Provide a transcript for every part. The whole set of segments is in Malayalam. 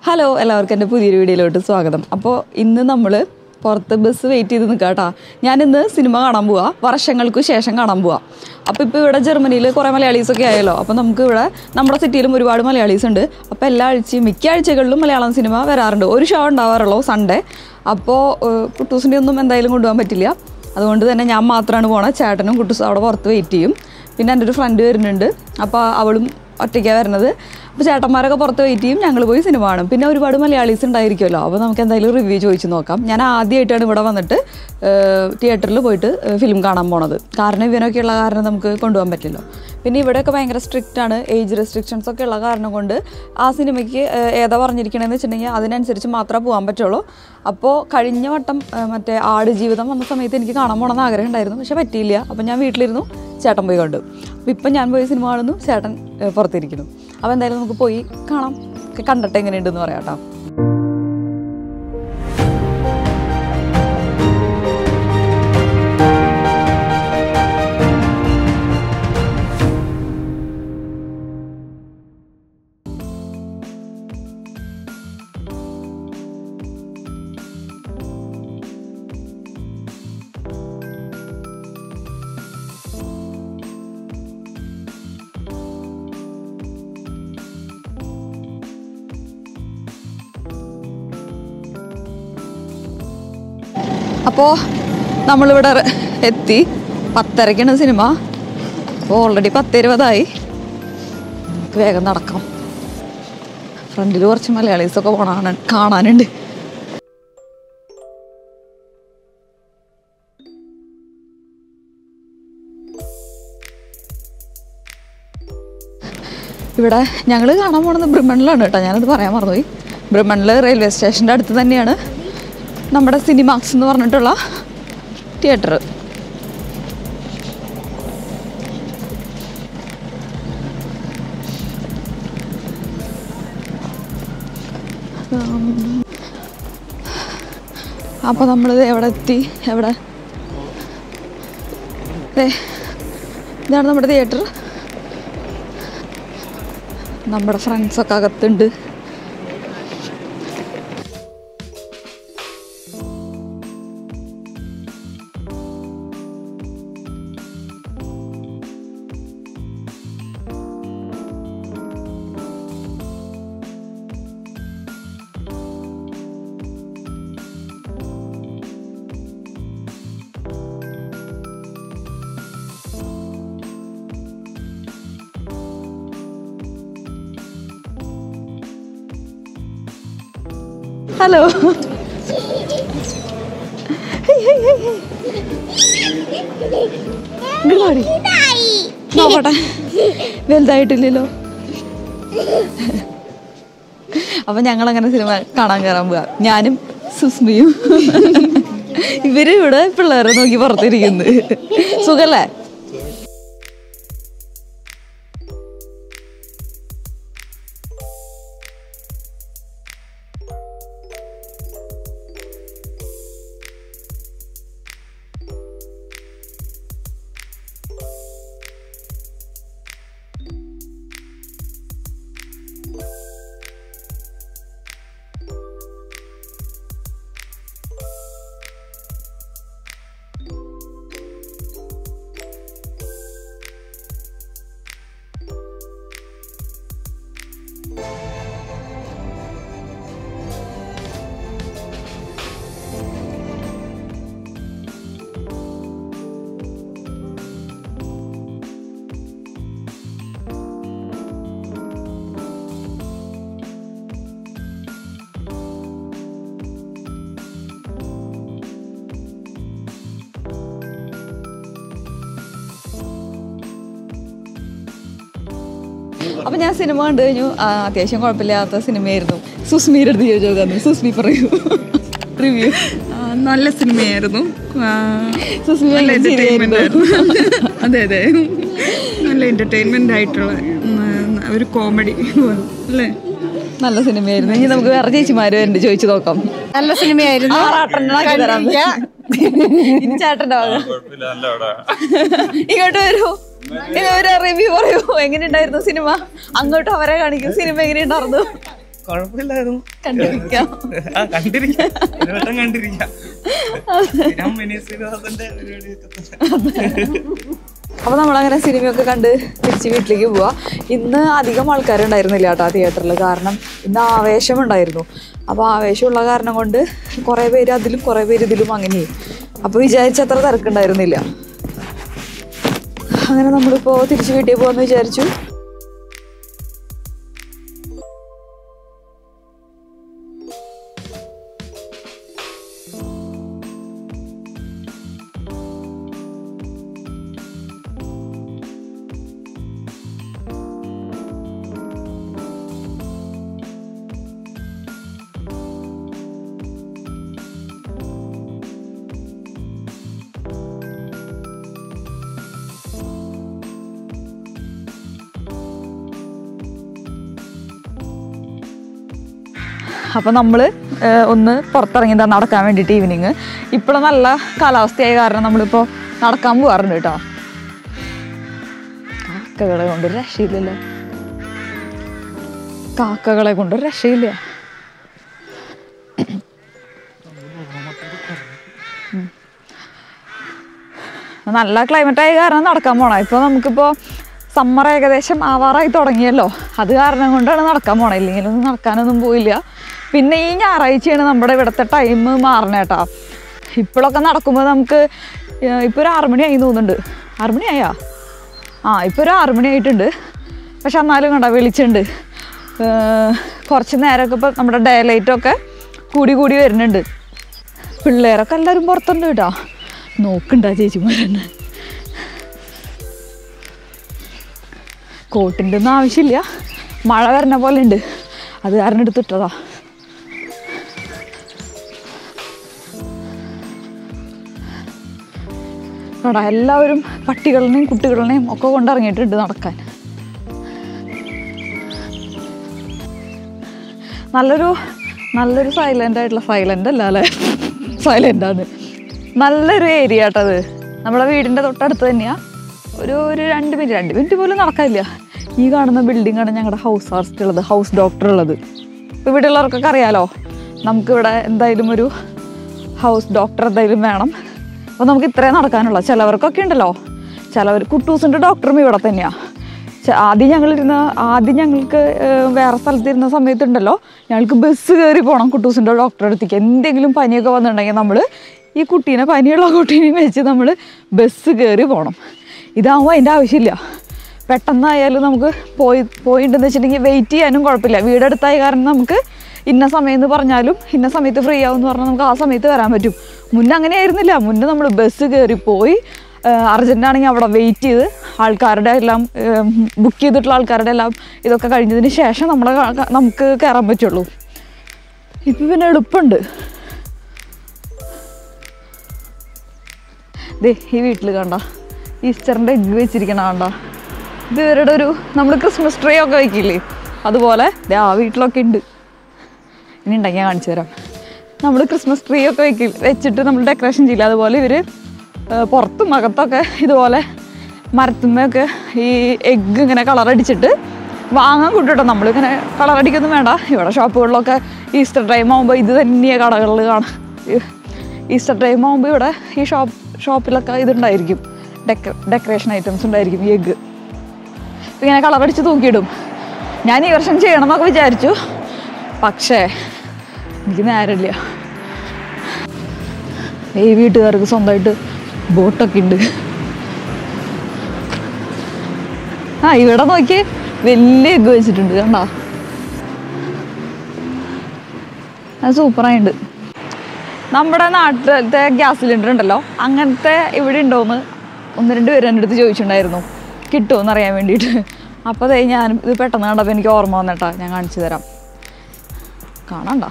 ഹലോ എല്ലാവർക്കും എൻ്റെ പുതിയൊരു വീഡിയോയിലോട്ട് സ്വാഗതം അപ്പോൾ ഇന്ന് നമ്മൾ പുറത്ത് ബസ് വെയിറ്റ് ചെയ്ത് നിൽക്കുക കേട്ടോ ഞാനിന്ന് സിനിമ കാണാൻ പോവാ വർഷങ്ങൾക്ക് ശേഷം കാണാൻ പോവാ അപ്പോൾ ഇപ്പോൾ ഇവിടെ ജർമ്മനിയിൽ കുറേ മലയാളീസൊക്കെ ആയല്ലോ അപ്പോൾ നമുക്ക് ഇവിടെ നമ്മുടെ സിറ്റിയിലും ഒരുപാട് മലയാളീസ് ഉണ്ട് അപ്പോൾ എല്ലാ ആഴ്ചയും മിക്ക ആഴ്ചകളിലും മലയാളം സിനിമ വരാറുണ്ട് ഒരു ഷോ ഉണ്ടാവാറുള്ളൂ സൺഡേ അപ്പോൾ കുട്ടൂസിൻ്റെ ഒന്നും എന്തായാലും കൊണ്ടുപോകാൻ പറ്റില്ല അതുകൊണ്ട് തന്നെ ഞാൻ മാത്രമാണ് പോണത് ചേട്ടനും കുട്ടൂസും അവിടെ പുറത്ത് വെയിറ്റ് ചെയ്യും പിന്നെ എൻ്റെ ഒരു ഫ്രണ്ട് വരുന്നുണ്ട് അപ്പോൾ അവളും ഒറ്റയ്ക്കാണ് വരുന്നത് അപ്പോൾ ചേട്ടന്മാരൊക്കെ പുറത്ത് വെയിറ്റ് ചെയ്യും ഞങ്ങൾ പോയി സിനിമ കാണും പിന്നെ ഒരുപാട് മലയാളീസ് ഉണ്ടായിരിക്കുമല്ലോ അപ്പോൾ നമുക്ക് എന്തായാലും റിവ്യൂ ചോദിച്ച് നോക്കാം ഞാൻ ആദ്യമായിട്ടാണ് ഇവിടെ വന്നിട്ട് തിയേറ്ററിൽ പോയിട്ട് ഫിലിം കാണാൻ പോണത് കാരണം ഇവനൊക്കെ ഉള്ള കാരണം നമുക്ക് കൊണ്ടുപോകാൻ പറ്റില്ലല്ലോ പിന്നെ ഇവിടെയൊക്കെ ഭയങ്കര സ്ട്രിക്റ്റ് ആണ് ഏജ് റെസ്ട്രിക്ഷൻസ് ഒക്കെ ഉള്ള കാരണം കൊണ്ട് ആ സിനിമയ്ക്ക് ഏഹ്, ഏതാ പറഞ്ഞിരിക്കണമെന്ന് വെച്ചിട്ടുണ്ടെങ്കിൽ അതിനനുസരിച്ച് മാത്രമേ പോകാൻ പറ്റുള്ളൂ അപ്പോൾ കഴിഞ്ഞ വട്ടം ഏഹ്, മറ്റേ ആട് ജീവിതം വന്ന സമയത്ത് എനിക്ക് കാണാൻ പോകണമെന്ന് ആഗ്രഹം ഉണ്ടായിരുന്നു പക്ഷെ പറ്റിയില്ല അപ്പോൾ ഞാൻ വീട്ടിലിരുന്നു ചേട്ടൻ പോയി കണ്ടു അപ്പോൾ ഇപ്പം ഞാൻ പോയി സിനിമ കാണുന്നു ചേട്ടൻ ഏഹ്, പുറത്തിരിക്കുന്നു അപ്പോൾ എന്തായാലും നമുക്ക് പോയി കാണാം കണ്ടിട്ട് എങ്ങനെയുണ്ടെന്ന് പറയാം കേട്ടോ അപ്പോൾ നമ്മളിവിടെ റെ- എത്തി പത്തരയ്ക്കാണ് സിനിമ അപ്പോൾ ഓൾറെഡി പത്ത് ഇരുപതായി നമുക്ക് വേഗം നടക്കാം ഫ്രണ്ടിൽ കുറച്ച് മലയാളീസൊക്കെ പോണാണ് കാണാനുണ്ട് ഇവിടെ ഞങ്ങൾ കാണാൻ പോണത് ബ്രിമണിലാണ് കേട്ടോ ഞാനത് പറയാൻ മറന്നുപോയി ബ്രിമണിൽ റെയിൽവേ സ്റ്റേഷൻ്റെ അടുത്ത് തന്നെയാണ് നമ്മുടെ സിനിമാക്സ് എന്ന് പറഞ്ഞിട്ടുള്ള തിയേറ്റർ അപ്പോൾ നമ്മൾ എവിടെ എത്തി എവിടെ ദേ, ഇതാണ് നമ്മുടെ തിയേറ്റർ നമ്മുടെ ഫ്രണ്ട്സൊക്കെ അകത്തുണ്ട് ഹലോ ഇങ്ങോട്ട് നോക്കട്ടെ വലുതായിട്ടില്ലല്ലോ അപ്പൊ ഞങ്ങൾ അങ്ങനെ സിനിമ കാണാൻ കയറാൻ പോവാ ഞാനും സുസ്മിയും ഇവര് ഇവിടെ പിള്ളേരെ നോക്കി പുറത്തിരിക്കുന്നു സുഖല്ലേ അപ്പൊ ഞാൻ സിനിമ കണ്ടു കഴിഞ്ഞു ആ, അത്യാവശ്യം കുഴപ്പമില്ലാത്ത സിനിമയായിരുന്നു സുസ്മിയുടെ അടുത്ത് ചോദിച്ചു നോക്കാന്ന് സുസ്മി പറയൂ റിവ്യൂ ആ, നല്ല സിനിമയായിരുന്നു ആ, സുസ്മി നല്ല ഭയങ്കര entertainment ചിരിയായിരുന്നു. ആയിരുന്നു. അതെ അതെ നല്ല എന്റർടൈൻമെന്റ് ആയിട്ടുള്ള ഉം, ഒരു കോമഡി അല്ലേ നല്ല സിനിമയായിരുന്നു ഇനി നമുക്ക് വേറെ ചേച്ചിമാര് വരുന്നുണ്ട് ചോദിച്ചു നോക്കാം നല്ല സിനിമയായിരുന്നു ആറാട്ടെണ്ണാക്കി തരാം ഇനി ചേട്ടൻ്റെ ഭാഗം കുഴപ്പമില്ല നല്ല അവിടെ ഇങ്ങോട്ട് വരൂ ഒരു റിവ്യൂ പറയൂ എങ്ങനെയുണ്ടായിരുന്നു സിനിമ അങ്ങോട്ട് അവരെ കാണിക്കും സിനിമ എങ്ങനെയുണ്ടായിരുന്നു കുഴപ്പമില്ലായിരുന്നു കണ്ടിരിക്കാം. ആ കണ്ടിരിക്കാം ഒരു വട്ടം കണ്ടിരിക്കാം ഞാൻ വിനീത് ശ്രീനിവാസന്റെ പരിപാടിയൊക്കെ തന്നെ. അപ്പോൾ നമ്മളങ്ങനെ സിനിമയൊക്കെ കണ്ട് തിരിച്ച് വീട്ടിലേക്ക് പോവാ ഇന്ന് അധികം ആൾക്കാരുണ്ടായിരുന്നില്ല കേട്ടോ തിയേറ്ററിൽ കാരണം ഇന്ന് ആവേശമുണ്ടായിരുന്നു അപ്പോൾ ആവേശമുള്ള കാരണം കൊണ്ട് കുറേ പേര് അതിലും കുറേ പേര് ഇതിലും അങ്ങനെയും അപ്പോൾ വിചാരിച്ചത്ര തിരക്കുണ്ടായിരുന്നില്ല അങ്ങനെ നമ്മളിപ്പോൾ തിരിച്ച് വീട്ടിൽ പോകാമെന്ന് വിചാരിച്ചു അപ്പോൾ നമ്മൾ ഒന്ന് പുറത്തിറങ്ങിയതാ നടക്കാൻ വേണ്ടിയിട്ട് ഈവനിങ് ഇപ്പോഴും നല്ല കാലാവസ്ഥയായ കാരണം നമ്മളിപ്പോൾ നടക്കാൻ പോകാറുണ്ട് കേട്ടോ കാക്കകളെ കൊണ്ട് ഒരു രക്ഷയില്ലല്ലോ കാക്കകളെ കൊണ്ട് ഒരു രക്ഷയില്ല ഉം. നല്ല ക്ലൈമറ്റ് ആയ കാരണം നടക്കാൻ പോണം ഇപ്പോൾ നമുക്കിപ്പോൾ സമ്മർ ഏകദേശം ആവാറായി തുടങ്ങിയല്ലോ അത് കാരണം കൊണ്ടാണ് നടക്കാൻ പോണത് ഇല്ലെങ്കിലൊന്നും നടക്കാനൊന്നും പോയില്ല പിന്നെ ഈ ഞായറാഴ്ചയാണ് നമ്മുടെ ഇവിടുത്തെ ടൈം മാറണേട്ടാ ഇപ്പോഴൊക്കെ നടക്കുമ്പോൾ നമുക്ക് ഇപ്പോൾ ഒരു ആറുമണി ആയി തോന്നുന്നുണ്ട് ആറുമണി ആയാ ആ ഇപ്പോൾ ഒരു ആറുമണി ആയിട്ടുണ്ട് പക്ഷെ എന്നാലും കണ്ട വെളിച്ചുണ്ട് കുറച്ച് നേരമൊക്കെ ഇപ്പോൾ നമ്മുടെ ഡേ ലൈറ്റൊക്കെ കൂടി കൂടി വരുന്നുണ്ട് പിള്ളേരൊക്കെ എല്ലാവരും പുറത്തുണ്ട് കേട്ടോ നോക്കണ്ട ചേച്ചിമാരെന്നെ കോട്ടിൻ്റെ ഒന്നും ആവശ്യമില്ല മഴ വരണ പോലെ ഉണ്ട് അത് കാരണം എടുത്തിട്ടതാ എടാ എല്ലാവരും പട്ടികളിനെയും കുട്ടികളിനെയും ഒക്കെ കൊണ്ടിറങ്ങിയിട്ടുണ്ട് നടക്കാൻ നല്ലൊരു നല്ലൊരു സൈലൻ്റ് ആയിട്ടുള്ള സൈലൻ്റ് അല്ല അല്ലേ സൈലൻ്റ് ആണ് നല്ലൊരു ഏരിയ കേട്ടത് നമ്മുടെ വീടിൻ്റെ തൊട്ടടുത്ത് തന്നെയാണ് ഒരു ഒരു രണ്ട് മിനിറ്റ് രണ്ട് മിനിറ്റ് പോലും നടക്കാനില്ല ഈ കാണുന്ന ബിൽഡിംഗാണ് ഞങ്ങളുടെ ഹൗസ് ആർസ്റ്റ് ഉള്ളത് ഹൗസ് ഡോക്ടർ ഉള്ളത് ഇപ്പോൾ ഇവിടെ ഉള്ളവർക്കൊക്കെ അറിയാലോ നമുക്കിവിടെ എന്തായാലും ഒരു ഹൗസ് ഡോക്ടർ എന്തായാലും വേണം അപ്പോൾ നമുക്ക് ഇത്രയും നടക്കാനുള്ള ചിലവർക്കൊക്കെ ഉണ്ടല്ലോ ചിലവർ കുട്ടൂസിൻ്റെ ഡോക്ടറും ഇവിടെ തന്നെയാണ് ച- ആദ്യം ഞങ്ങളിരുന്ന ആദ്യം ഞങ്ങൾക്ക് ഏഹ്, വേറെ സ്ഥലത്തിരുന്ന സമയത്തുണ്ടല്ലോ ഞങ്ങൾക്ക് ബസ് കയറി പോകണം കുട്ടൂസിൻ്റെ ഡോക്ടറെ അടുത്തേക്ക് എന്തെങ്കിലും പനിയൊക്കെ വന്നിട്ടുണ്ടെങ്കിൽ നമ്മൾ ഈ കുട്ടീനെ പനിയുള്ള കുട്ടീനെയും വെച്ച് നമ്മൾ ബസ് കയറി പോകണം ഇതാകുമ്പോൾ അതിൻ്റെ ആവശ്യമില്ല പെട്ടെന്നായാലും നമുക്ക് പോയി പോയിട്ടുണ്ടെന്ന് വെച്ചിട്ടുണ്ടെങ്കിൽ വെയിറ്റ് ചെയ്യാനും കുഴപ്പമില്ല വീടെടുത്തായ കാരണം നമുക്ക് ഇന്ന സമയം എന്ന് പറഞ്ഞാലും ഇന്ന സമയത്ത് ഫ്രീ ആവും എന്ന് പറഞ്ഞാൽ നമുക്ക് ആ സമയത്ത് വരാൻ പറ്റും മുന്നേ അങ്ങനെ ആയിരുന്നില്ല മുന്നേ നമ്മൾ ബസ് കയറി പോയി അർജൻറ്റാണെങ്കിൽ അവിടെ വെയിറ്റ് ചെയ്ത് ആൾക്കാരുടെ എല്ലാം ബുക്ക് ചെയ്തിട്ടുള്ള ആൾക്കാരുടെ എല്ലാം ഇതൊക്കെ കഴിഞ്ഞതിന് ശേഷം നമ്മളെ ക- ക- നമുക്ക് കയറാൻ പറ്റുള്ളൂ ഇപ്പം പിന്നെ എളുപ്പമുണ്ട് ദേ ഈ വീട്ടിൽ കണ്ട ഈസ്റ്ററിൻ്റെ എഗ്ഗ് വെച്ചിരിക്കണ കണ്ട ഇത് ഇവരുടെ ഒരു നമ്മൾ ക്രിസ്മസ് ട്രീ ഒക്കെ വെക്കില്ലേ അതുപോലെ ദേ ആ വീട്ടിലൊക്കെ ഉണ്ട് ഇനി ഉണ്ടെങ്കിൽ ഞാൻ കാണിച്ചു തരാം നമ്മൾ ക്രിസ്മസ് ട്രീ ഒക്കെ വെക്കി വെച്ചിട്ട് നമ്മൾ ഡെക്കറേഷൻ ചെയ്യില്ല അതുപോലെ ഇവർ പുറത്തും അകത്തൊക്കെ ഇതുപോലെ മരത്തുമ്മയൊക്കെ ഈ എഗ്ഗ് ഇങ്ങനെ കളറടിച്ചിട്ട് വാങ്ങാൻ കൂട്ടിട്ടോ നമ്മളിങ്ങനെ കളറടിക്കൊന്നും വേണ്ട ഇവിടെ ഷോപ്പുകളിലൊക്കെ ഈസ്റ്റർ ടൈം ആകുമ്പോൾ ഇത് തന്നെയാണ് കടകളിൽ കാണാം ഈസ്റ്റർ ടൈം ആകുമ്പോൾ ഇവിടെ ഈ ഷോപ്പ് ഷോപ്പിലൊക്കെ ഇതുണ്ടായിരിക്കും ഡെക്ക ഡെക്കറേഷൻ ഐറ്റംസ് ഉണ്ടായിരിക്കും ഈ എഗ്ഗ് ഇങ്ങനെ കളറടിച്ച് തൂക്കിയിടും ഞാൻ ഈ വർഷം ചെയ്യണം എന്നൊക്കെ വിചാരിച്ചു പക്ഷേ എനിക്ക് നേരമില്ല ഈ വീട്ടുകാർക്ക് സ്വന്തമായിട്ട് ബോട്ടൊക്കെ ഉണ്ട് ആ ഇവിടെ നോക്കി വലിയ എഗ്ഗ് വെച്ചിട്ടുണ്ട് കണ്ടോ അത് സൂപ്പറായിട്ടുണ്ട് നമ്മുടെ നാട്ടിലത്തെ ഗ്യാസ് സിലിണ്ടർ ഉണ്ടല്ലോ അങ്ങനത്തെ ഇവിടെ ഉണ്ടോയെന്ന് ഒന്ന് രണ്ട് പേര് എൻ്റെ അടുത്ത് ചോദിച്ചിട്ടുണ്ടായിരുന്നു കിട്ടുമോയെന്ന് അറിയാൻ വേണ്ടിയിട്ട് അപ്പോൾ അതേ ഞാൻ ഇത് പെട്ടെന്ന് കണ്ടപ്പോൾ എനിക്ക് ഓർമ്മ വന്നിട്ടാ ഞാൻ കാണിച്ചു തരാം കാണണ്ട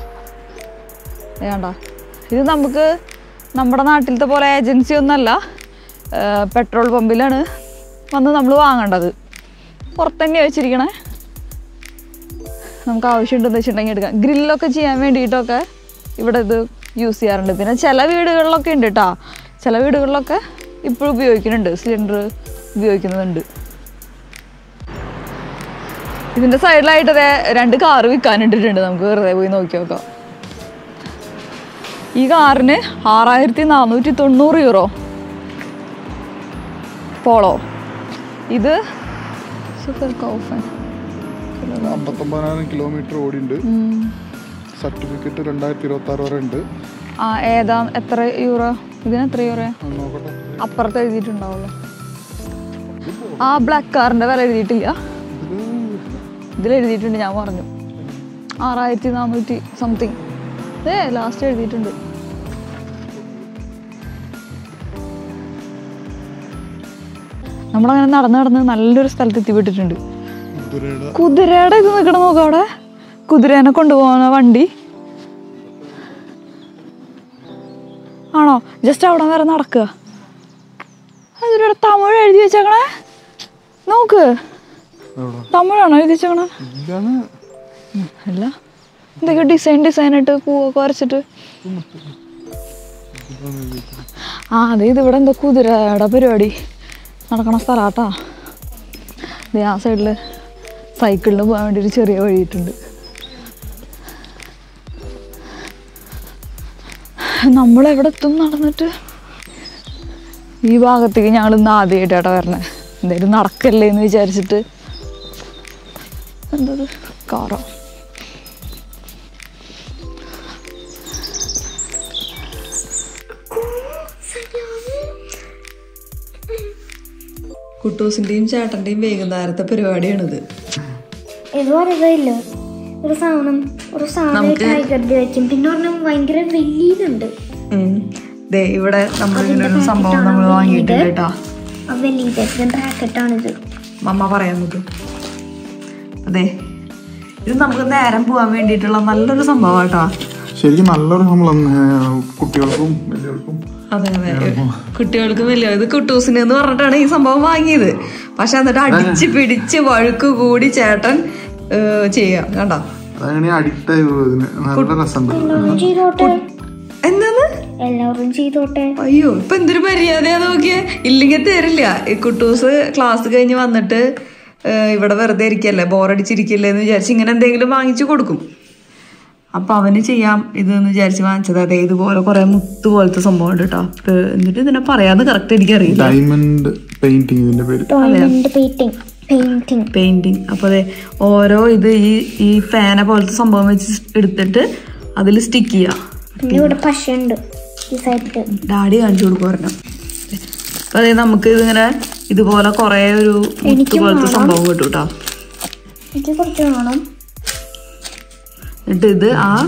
വേണ്ട ഇത് നമുക്ക് നമ്മുടെ നാട്ടിലത്തെ പോലെ ഏജൻസി ഒന്നല്ല പെട്രോൾ പമ്പിലാണ് വന്ന് നമ്മൾ വാങ്ങേണ്ടത് പുറത്ത് തന്നെയാണ് വെച്ചിരിക്കണേ നമുക്ക് ആവശ്യമുണ്ടെന്ന് വെച്ചിട്ടുണ്ടെങ്കിൽ എടുക്കാം ഗ്രില്ലൊക്കെ ചെയ്യാൻ വേണ്ടിയിട്ടൊക്കെ ഇവിടെ ഇത് യൂസ് ചെയ്യാറുണ്ട് പിന്നെ ചില വീടുകളിലൊക്കെ ഉണ്ട് കേട്ടോ ചില വീടുകളിലൊക്കെ ഇപ്പോഴും ഉപയോഗിക്കുന്നുണ്ട് സിലിണ്ടർ ഉപയോഗിക്കുന്നുണ്ട് ഇതിന്റെ സൈഡിലായിട്ട് ദേ രണ്ട് കാറ് വിൽക്കാനിട്ടിട്ടുണ്ട് നമുക്ക് വെറുതെ പോയി നോക്കി നോക്കാം ഈ കാറിന് ആറായിരത്തി നാനൂറ്റി തൊണ്ണൂറ് യൂറോ പോളോ ഇത് സൂപ്പർ കൗഫൻ അമ്പത്തൊമ്പതിനായിരം കിലോമീറ്റർ ഓടിണ്ട് സർട്ടിഫിക്കറ്റ് രണ്ടായിരത്തി ഇരുപത്തി ആറ് വരെ ഉണ്ട് ആ ഏതാ എത്ര യൂറോ ഇതിന് എത്ര യൂറോ അത് നോക്കട്ടെ അപ്പുറത്ത് എഴുതിയിട്ടുണ്ടാവുള്ളൂ ആ ബ്ലാക്ക് കാറിന്റെ വില എഴുതിയിട്ടില്ല ഇതിൽ എഴുതിയിട്ടുണ്ട് ഞാൻ പറഞ്ഞു ആറായിരത്തി നാനൂറ്റി സംതിങ് ഏ ലാസ്റ്റ് എഴുതിയിട്ടുണ്ട് നമ്മളങ്ങനെ നടന്ന് നടന്ന് നല്ലൊരു സ്ഥലത്ത് എത്തിപ്പെട്ടിട്ടുണ്ട് കുതിരയുടെ കുതിരയുടെ ഇത് നിൽക്കണം നോക്കാം അവിടെ കുതിരേനെ കൊണ്ടുപോകുന്ന വണ്ടി ആണോ ജസ്റ്റ് അവിടെ വരെ നടക്കുക അതിലൂടെ തമിഴ് എഴുതി വെച്ചേക്കണേ നോക്ക് എവിടെ തമിഴാണോ എഴുതി വെച്ചേക്കണേ ഇല്ലാന്ന് അല്ല എന്തൊക്കെ ഡിസൈൻ ഡിസൈൻ ആയിട്ട് പൂവൊക്കെ വരച്ചിട്ട് ആ അതെ ഇത് ഇവിടെ എന്തോ കുതിരയുടെ പരിപാടി നടക്കണ സ്ഥലാട്ടാ ദേ ആ സൈഡിൽ സൈക്കിളിന് പോകാൻ വേണ്ടി ഒരു ചെറിയ വഴിയിട്ടുണ്ട് നമ്മൾ എവിടെ എത്തും നടന്നിട്ട് ഈ ഭാഗത്തേക്ക് ഞങ്ങൾ ഇന്ന് ആദ്യമായിട്ടാണ് വരണേ എന്തായാലും നടക്കല്ലേ എന്ന് വിചാരിച്ചിട്ട് എന്തത് കാറോ കുട്ടൂസിന്റെയും ചേട്ടന്റെയും വൈകുന്നേരത്തെ പരിപാടിയാണിത് ഇത് പറയുകയില്ല ഒരു സാധനം ഒരു സാധനം ടൈഗറിന്റെ വെക്കും പിന്നെ പറഞ്ഞാൽ ഭയങ്കര വലിയതുണ്ട് ദേ ഇവിടെ നമ്മൾ ഇങ്ങനെ ഒരു സംഭവം നമ്മൾ വാങ്ങിയിട്ടുണ്ട് കേട്ടോ ആ വലിയത് ബ്രാക്കറ്റാണിത് മമ്മ പറയാൻ നോക്കും അതെ ഇത് നമുക്ക് നേരം പോവാൻ വേണ്ടിയിട്ടുള്ള നല്ലൊരു സംഭവം കേട്ടോ ശരിക്കും നല്ലൊരു ശമ്പളം ഏർ, കുട്ടികൾക്കും വലിയവർക്കും അതെ അതെ കുട്ടികൾക്ക് വലിയ ഇത് കുട്ടൂസിന് എന്ന് പറഞ്ഞിട്ടാണ് ഈ സംഭവം വാങ്ങിയത് പക്ഷെ എന്നിട്ട് അടിച്ച് പിടിച്ച് വഴുക്ക് കൂടി ചേട്ടൻ ഏർ, ചെയ്യാം കണ്ടോ അതങ്ങനെ അഡിക്റ്റ് ആയി പോകും ഇതിന് നല്ല രസമുണ്ട് എല്ലാവരും ചെയ്തോട്ടെ എന്താണ് എല്ലാവരും ചെയ്തോട്ടെ അയ്യോ ഇപ്പൊ എന്തൊരു മര്യാദയാ നോക്കിയേ ഇല്ലെങ്കിൽ തരില്ല ഈ കുട്ടൂസ് ക്ലാസ് കഴിഞ്ഞ് വന്നിട്ട് ഏഹ്, ഇവിടെ വെറുതെ ഇരിക്കല്ലേ ബോറടിച്ചിരിക്കല്ലേ എന്ന് വിചാരിച്ച് ഇങ്ങനെ എന്തെങ്കിലും വാങ്ങിച്ചു കൊടുക്കും അപ്പൊ അവന് ചെയ്യാം ഇത് എന്ന് വിചാരിച്ച് വാങ്ങിച്ചത് അതെ ഇതുപോലെ കുറെ മുത്ത് പോലത്തെ സംഭവം ഉണ്ട് കേട്ടോ എന്നിട്ട് ഇതിനെ പറയാന്ന് കറക്റ്റ് എനിക്കറിയില്ല ഡയമണ്ട് പെയിന്റിങ് ഇതിന്റെ പേര് ഡയമണ്ട് പെയിന്റിങ് പെയിന്റിങ് പെയിന്റിങ് അപ്പൊ അതെ ഓരോ ഇത് ഈ ഈ ഫാന പോലത്തെ സംഭവം വെച്ച് എടുത്തിട്ട് അതിൽ സ്റ്റിക്ക് ചെയ്യാം പിന്നെ ഇവിടെ പശയുണ്ട് ഈ സൈഡില് ഡാഡി കാണിച്ചു കൊടുക്കും ഒരെണ്ണം അപ്പൊ അതെ നമുക്ക് ഇതിങ്ങനെ ഇതുപോലെ കുറെ ഒരു മുത്ത് പോലത്തെ സംഭവം കിട്ടും കേട്ടോ എനിക്ക് കുറച്ച് വേണം എന്നിട്ട് ഇത് ആ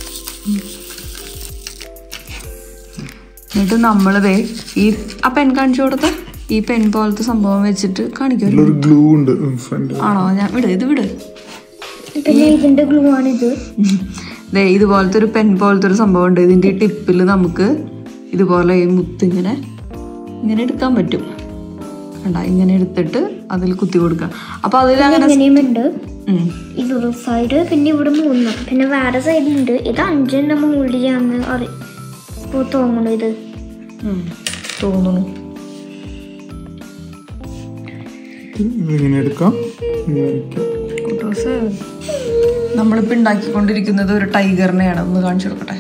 എന്നിട്ട് നമ്മളിതേ ഈ ആ പെൻ കാണിച്ചു കൊടുത്ത ഈ പെൻ പോലത്തെ സംഭവം വെച്ചിട്ട് കാണിക്കും ഇതിലൊരു ഗ്ലൂ ഉണ്ട് ഫ്രണ്ട് ആണോ ഞാൻ വിട് ഇത് വിട് പിന്നെ ഇതിന്റെ ഗ്ലൂ ആണിത് ദേ ഇതുപോലത്തെ ഒരു പെൻ പോലത്തെ ഒരു സംഭവം ഉണ്ട് ഇതിന്റെ ഈ ടിപ്പിൽ നമുക്ക് ഇതുപോലെ ഈ മുത്ത് ഇങ്ങനെ ഇങ്ങനെ എടുക്കാൻ പറ്റും കണ്ട ഇങ്ങനെ എടുത്തിട്ട് അതിൽ കുത്തി കൊടുക്കുക അപ്പൊ അതിൽ അങ്ങനെ ഇങ്ങനെയും ഉണ്ട് ഉം. ഇതൊരു സൈഡ് പിന്നെ ഇവിടെ മൂന്ന് പിന്നെ വേറെ സൈഡിലുണ്ട് ഇത് അഞ്ചെണ്ണം മുകളിലാന്ന് അറി ഇപ്പൊ തോന്നുന്നു ഇത് ഉം. തോന്നുന്നു ഇതിങ്ങനെ എടുക്കാം ഇങ്ങനെ വെക്കാം. ഫോട്ടോസ് നമ്മളിപ്പോ ഉണ്ടാക്കിക്കൊണ്ടിരിക്കുന്നത് ഒരു ടൈഗറിനെയാണ് ഒന്ന് കാണിച്ചു കൊടുക്കട്ടെ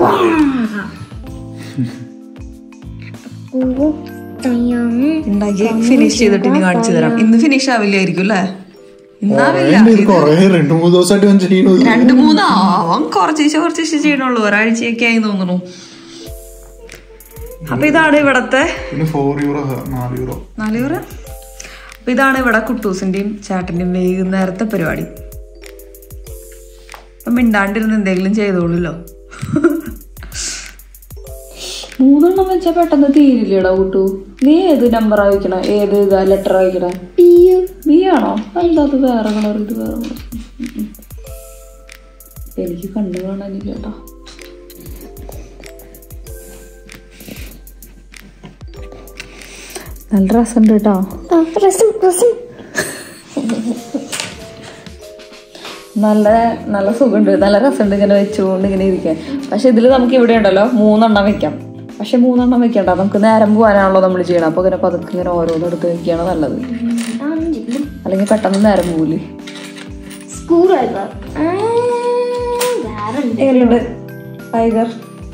ഓ തയ്യാന്ന് ഉണ്ടാക്കി ഫിനിഷ് ചെയ്തിട്ട് ഇനി കാണിച്ചു തരാം ഇന്ന് ഫിനിഷ് ആവില്ലായിരിക്കും അല്ലേ ഇന്നാവില്ല ഉണ്ട്, ഇത് കൊറേ രണ്ടു മൂന്ന് ദിവസമായിട്ട് ഞാൻ ചെയ്യണു ഇത്. രണ്ട് മൂന്ന് ആവാം കുറച്ചേശ്ശെ കുറച്ചേശ്ശെ ചെയ്യണുള്ളൂ ഒരാഴ്ചയൊക്കെ ആയി തോന്നുന്നു അപ്പൊ ഇതാണ് ഇവിടത്തെ പിന്നെ ഫോർ യൂറോ നാല് യൂറോ നാല് യൂറോ അപ്പൊ ഇതാണ് ഇവിടെ കുട്ടൂസിന്റെയും ചേട്ടന്റെയും വൈകുന്നേരത്തെ പരിപാടി അപ്പൊ മിണ്ടാണ്ടിരുന്ന് എന്തെങ്കിലും ചെയ്തോളൂല്ലോ മൂന്നെണ്ണം വെച്ചാൽ പെട്ടെന്ന് തീരില്ലടാ കുട്ടു നീ ഏത് നമ്പർ വായിക്കണ ഏത് ഇതാ ലെറ്റർ വായിക്കണ ബി ആണോ എന്താ അത് വേറെ കളർ ഇത് വേറെ colour. ഉം ഉം. എനിക്ക് കണ്ടു കാണാനില്ല കേട്ടോ നല്ല രസമുണ്ട് കേട്ടോ ആ, രസം രസം നല്ല നല്ല സുഖമുണ്ട് നല്ല രസമുണ്ട് ഇങ്ങനെ വെച്ചുകൊണ്ട് ഇങ്ങനെ ഇരിക്കാൻ പക്ഷെ ഇതിൽ നമുക്ക് ഇവിടെ ഉണ്ടല്ലോ മൂന്നെണ്ണം വെക്കാം പക്ഷെ മൂന്നെണ്ണം വെക്കണ്ട നമുക്ക് നേരം പോകാനാണല്ലോ നമ്മൾ ചെയ്യണം അപ്പൊ ഇങ്ങനെ പതുക്കെ ഇങ്ങനെ ഓരോന്നും എടുത്ത് വെക്കുകയാണ് നല്ലത് അല്ലെങ്കിൽ പെട്ടെന്ന് നേരം പോകില്ലേ സ്കൂൾ ടൈഗർ വേറെ ഉണ്ട് എങ്ങനെയുണ്ട് ടൈഗർ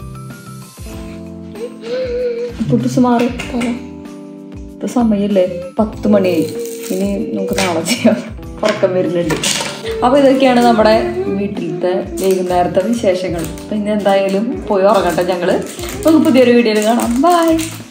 കുട്ടിസ് മാറി പറ ഇപ്പൊ സമയല്ലേ പത്ത് മണിയായി ഇനി നമുക്ക് നാളെ ചെയ്യാം ഉറക്കം വരുന്നുണ്ട് അപ്പൊ ഇതൊക്കെയാണ് നമ്മുടെ വീട്ടിലത്തെ വൈകുന്നേരത്തെ വിശേഷങ്ങൾ അപ്പൊ ഇനി എന്തായാലും പോയി ഉറങ്ങട്ടെ ഞങ്ങള് നമുക്ക് പുതിയൊരു വീഡിയോയിൽ കാണാം ബൈ